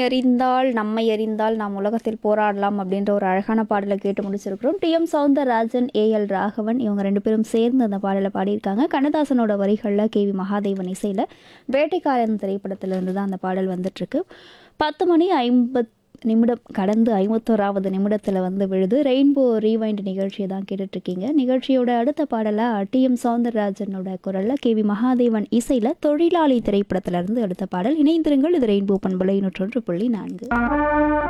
அறிந்தால் நம்மை அறிந்தால் நாம் உலகத்தில் போராடலாம் அப்படின்ற ஒரு அழகான பாடலை கேட்டு முடிச்சிருக்கிறோம் T M Soundararajan A L Raghavan இவங்க ரெண்டு பேரும் சேர்ந்து அந்த பாடலை பாடியிருக்காங்க கண்ணதாசனோட வரிகளில் கே வி மகாதேவன் இசையில் வேட்டைக்காரன் திரைப்படத்திலிருந்து தான் அந்த பாடல் வந்துட்டுருக்கு பத்து மணி ஐம்பத் நிமிடம் கடந்து ஐம்பத்தோராவது நிமிடத்தில் வந்து விழுது ரெயின்போ ரீவைண்ட் நிகழ்ச்சியை தான் கேட்டுட்ருக்கீங்க நிகழ்ச்சியோட அடுத்த பாடலாக டி எம் சவுந்தரராஜனோட குரலில் கே வி மகாதேவன் இசையில் தொழிலாளி திரைப்படத்திலிருந்து அடுத்த பாடல் இணைந்திருங்கள் இது ரெயின்போ பண்பலை நூற்றொன்று புள்ளி நான்கு